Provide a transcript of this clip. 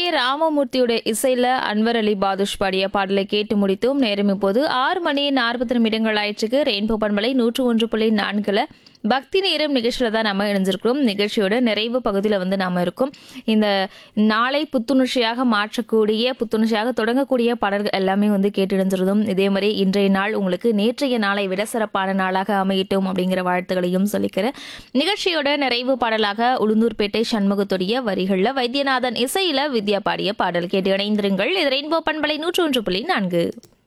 ராமமூர்த்தியோட இசையில அன்வர் அலி பாதுஷ் பாடிய பாடலை கேட்டு முடித்தோம் நேரம் இப்போது ஆறு மணி நாற்பத்தி நிமிடங்கள் ஆயிடுச்சுக்கு ரெயின்போ பண்பலை நூற்று ஒன்று புள்ளி நான்குல பக்தி நேரம் நிகழ்ச்சியில தான் நம்ம இணைஞ்சிருக்கிறோம் நிகழ்ச்சியோட நிறைவு பகுதியில் வந்து நாம இருக்கோம் இந்த நாளை புத்துணர்ச்சியாக மாற்றக்கூடிய புத்துணர்ச்சியாக தொடங்கக்கூடிய பாடல்கள் எல்லாமே வந்து கேட்டு இணைஞ்சிருந்தோம் இதே மாதிரி இன்றைய நாள் உங்களுக்கு நேற்றைய நாளை விட சிறப்பான நாளாக அமையட்டும் அப்படிங்கிற வாழ்த்துக்களையும் சொல்லிக்கிறேன் நிகழ்ச்சியோட நிறைவு பாடலாக உளுந்தூர்பேட்டை சண்முகத்துடைய வரிகளில் வைத்தியநாதன் இசையில வித்யா பாடிய பாடல் கேட்டு இணைந்திருங்கள் இது ரெயின்போ பண்பலை நூற்று ஒன்று புள்ளி நான்கு